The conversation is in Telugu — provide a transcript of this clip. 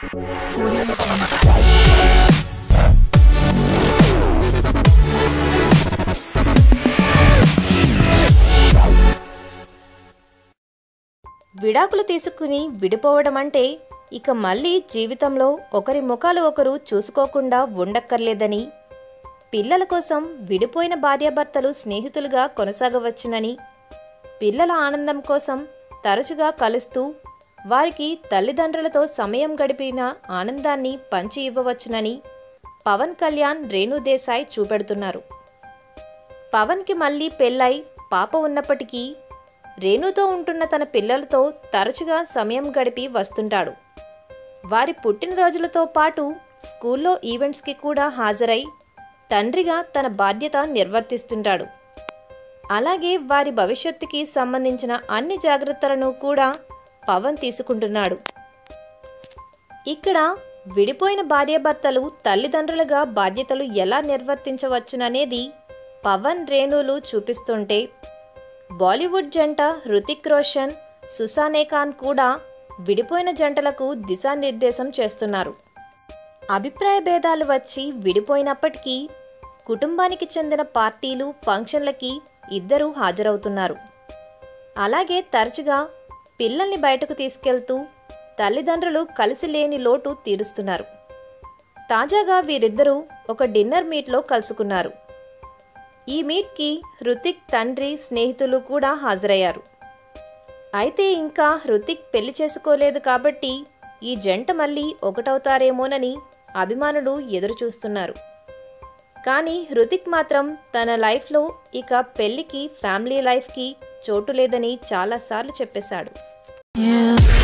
Audio Jungle. విడాకులు తీసుకుని విడిపోవడం అంటే ఇక మళ్ళీ జీవితంలో ఒకరి ముఖాలు ఒకరు చూసుకోకుండా ఉండక్కర్లేదని పిల్లల కోసం విడిపోయిన భార్యాభర్తలు స్నేహితులుగా కొనసాగవచ్చునని పిల్లల ఆనందం కోసం తరచుగా కలుస్తూ వారికి తల్లిదండ్రులతో సమయం గడిపిన ఆనందాన్ని పంచి ఇవ్వవచ్చునని పవన్ కళ్యాణ్ రేణు దేశాయ్ చూపెడుతున్నారు పవన్కి మళ్ళీ పెళ్ళై పాప ఉన్నప్పటికీ రేణుతో ఉంటున్న తన పిల్లలతో తరచుగా సమయం గడిపి వస్తుంటాడు వారి పుట్టినరోజులతో పాటు స్కూల్లో ఈవెంట్స్కి కూడా హాజరై తండ్రిగా తన బాధ్యత నిర్వర్తిస్తుంటాడు అలాగే వారి భవిష్యత్తుకి సంబంధించిన అన్ని జాగ్రత్తలను కూడా పవన్ తీసుకుంటున్నాడు ఇక్కడ విడిపోయిన భార్యాభర్తలు తల్లిదండ్రులుగా బాధ్యతలు ఎలా నిర్వర్తించవచ్చుననేది పవన్ రేణులు చూపిస్తుంటే బాలీవుడ్ జంట హృతిక్ రోషన్ సుసానే ఖాన్ కూడా విడిపోయిన జంటలకు దిశానిర్దేశం చేస్తున్నారు అభిప్రాయ భేదాలు వచ్చి విడిపోయినప్పటికీ కుటుంబానికి చెందిన పార్టీలు ఫంక్షన్లకి ఇద్దరూ హాజరవుతున్నారు అలాగే తరచుగా పిల్లల్ని బయటకు తీసుకెళ్తూ తల్లిదండ్రులు కలిసి లేని లోటు తీరుస్తున్నారు తాజాగా వీరిద్దరూ ఒక డిన్నర్ మీట్లో కలుసుకున్నారు ఈ మీట్కి హృతిక్ తండ్రి స్నేహితులు కూడా హాజరయ్యారు అయితే ఇంకా హృతిక్ పెళ్లి చేసుకోలేదు కాబట్టి ఈ జంట మళ్ళీ ఒకటవుతారేమోనని అభిమానులు ఎదురు చూస్తున్నారు కానీ హృతిక్ మాత్రం తన లైఫ్లో ఇక పెళ్లికి ఫ్యామిలీ లైఫ్కి చోటు లేదని చాలాసార్లు చెప్పేశాడు Yeah.